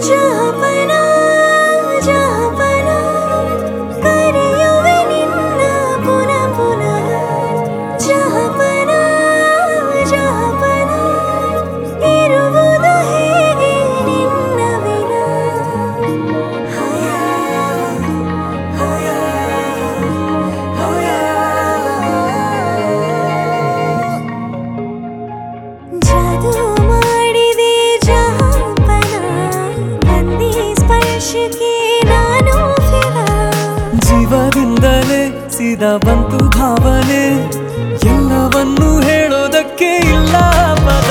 ಜಾಪನ ಜಾಪನ ಕರೆಯುವೆ ನಿನ್ನ ಪುನ ಪುನಃ ಜಾಪನ ಜಾಪನ ಇರುವುದು ಹೇಗೆ ನಿನ್ನ ವಿನ ಹಯ ಹಯ ಜಾದು ಮಾಡಿದೆ ಜಾಪನ ಬಂದಿ ಸ್ಪರ್ಶಕ್ಕೆ ನಾನು ಫಿದಾ ಜೀವದಿಂದಲೇ ಸೀದಾ ಬಂತು ಭಾವನೆ ಎಲ್ಲವನ್ನೂ ಹೇಳೋದಕ್ಕೆ ಇಲ್ಲ ಪದ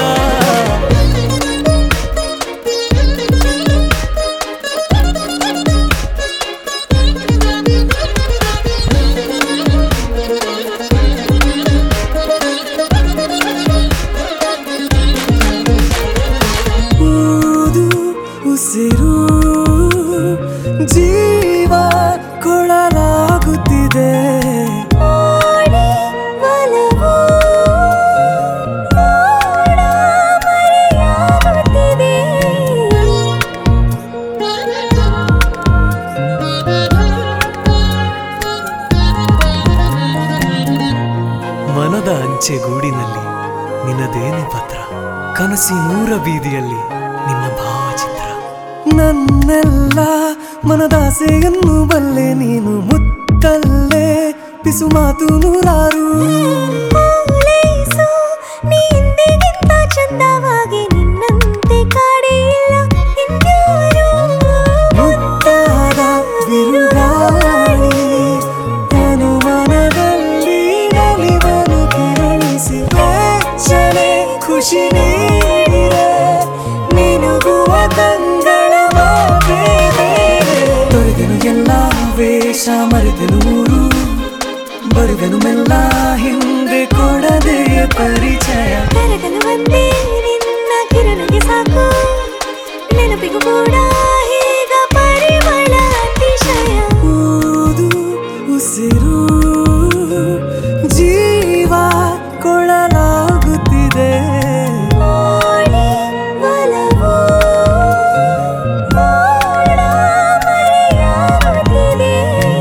ಊದು ಉಸಿರು ಜೀವ ಕೊಳಲಾಗುತ್ತಿದೆ ಓಡಿ ಒಲವು ಓಡ ಮರೆಯಾಗುತ್ತಿದೆ ಮನದ ಅಂಚೆ ಗೂಡಿನಲ್ಲಿ ನಿನ್ನದೇನೆ ಪತ್ರ ಕನಸಿನೂರ ಬೀದಿಯಲ್ಲಿ ನಿನ್ನ ಭಾವಚಿತ್ರ ನನ್ನೆಲ್ಲ ಮನದಾಸೆಯನ್ನು ಬಲ್ಲೆ ನೀನು ಮುತ್ತಲ್ಲೇ ಪಿಸು ಮಾತು ನೂರಾರು ಓಲೈಸು ನೀ ಹಿಂದೆಗಿಂತ ಚಂದವಾಗಿ ನಿನ್ನಂತೆ ಕಾಡಿಲ್ಲ ಇನ್ಯಾರು ಮುತ್ತಾದ ಬಿರುಗಾಳಿ ಅನುಮಾನದಲ್ಲಿ ನಲಿವನು ಕೆರಳಿಸಿ ವೇಚನೆ ಖುಷಿ ನೀಡಿರೆ ನಿನುಗುವ ಕಂಗಳ ಮಾತೆ ಬೇರೆ. ತೊರೆದೆನು ಎಲ್ಲ ವೇಷ ಮರೆತೆನು ಊರು ಬರುವೆನು ಮೆಲ್ಲ ಹಿಂದೆ ಕೊಡದೆಯ ಪರಿಚಯ ಕರಗಲು ಒಂದೇ ನಿನ್ನ ಕಿರಣಗೆ ಸಾಕು ನೆನಪಿಗೂ ಕೂಡ ಈಗ ಪರಿಮಳ ಅತಿಶಯ ಊದು ಉಸಿರು ಜೀವ ಕೊಳಲಾಗುತ್ತಿದೆ ಓಡಿ ಒಲವು ಓಡ ಮರೆಯಾಗುತ್ತಿದೆ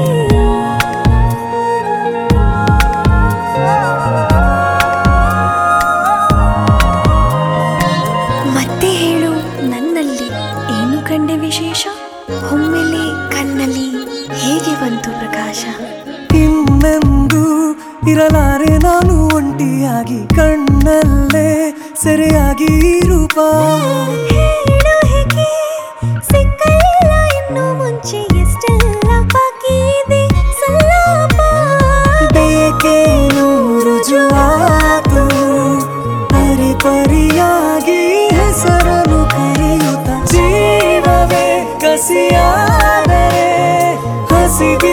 ಮತ್ತೆ ಹೇಳು ನನ್ನಲ್ಲಿ ಏನು ಕಂಡೆ ವಿಶೇಷ ಒಮ್ಮೆಲೆ ಕಣ್ಣಲ್ಲಿ ಹೇಗೆ ಬಂತು ಪ್ರಕಾಶ ಇನ್ನೆಂದು ಇರಲಾರೆ ನಾನು ಒಂಟಿಯಾಗಿ ಕಣ್ಣಲ್ಲೇ ಸೆರೆಯಾಗಿ ಈ ರೂಪ ಹೇಳು ಹೇಗೆ ಸಿಕ್ಕಲಿಲ್ಲ ಇನ್ನು ಮುಂಚೆ ಎಷ್ಟೆಲ್ಲ ಬಾಕಿ ಇದೆ ಸಲ್ಲಾಪ ಬೇಕೇನು ರುಜುವಾತು ಪರಿ ಪರಿಯಾಗಿ ಹೆಸರನ್ನು ಕರೆಯುತ್ತ ಜೀವವೇ ಕಸಿಯಾದರೆ ಹಸಿಗೆ